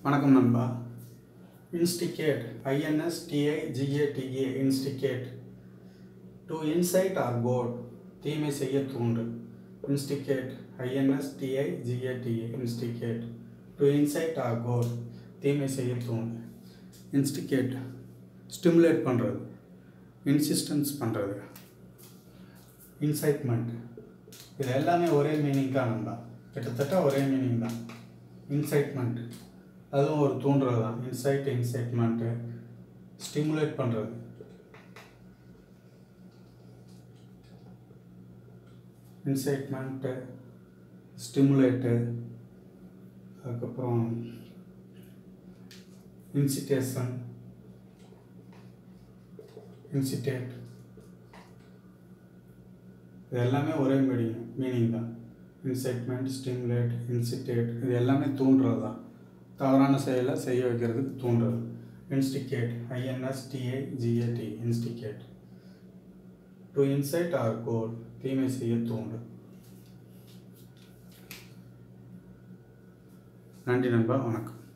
வணக்கம் நண்பா instigate ஐஎன்எஸ்டிஐஜிஏடிஏ instigate to incite R board தீமை செய்ய தூண்டு instigate ஐஎன்எஸ்டிஐஜிஏடிஏ instigate to incite R board தீமை செய்ய தூண்டு இன்ஸ்டிகேட் ஸ்டிமுலேட் பண்ணுறது இன்சிஸ்டன்ஸ் பண்ணுறது இன்சைட்மெண்ட் இது எல்லாமே ஒரே மீனிங் தான் நண்பா கிட்டத்தட்ட ஒரே மீனிங் தான் இன்சைட்மெண்ட் அதுவும் ஒரு தூண்டுறது தான் இன்சைட் இன்சைட்மெண்ட்டு ஸ்டிமுலேட் பண்ணுறது இன்சைட்மெண்ட்டு ஸ்டிமுலேட்டு அதுக்கப்புறம் இன்சிட்டேஷன் இன்சிட்டேட் இது எல்லாமே ஒரே மீனிங் மீனிங் தான் இன்சைட்மெண்ட் ஸ்டிமுலேட் இன்சிட்டேட் இது எல்லாமே தூண்டுறது தான் தவறான செயலை செய்ய வைக்கிறதுக்கு தூண்டுறது instigate I N S T A G A T instigate to incite or goad தீமை செய்ய தூண்டு நன்றி நண்பா வணக்கம்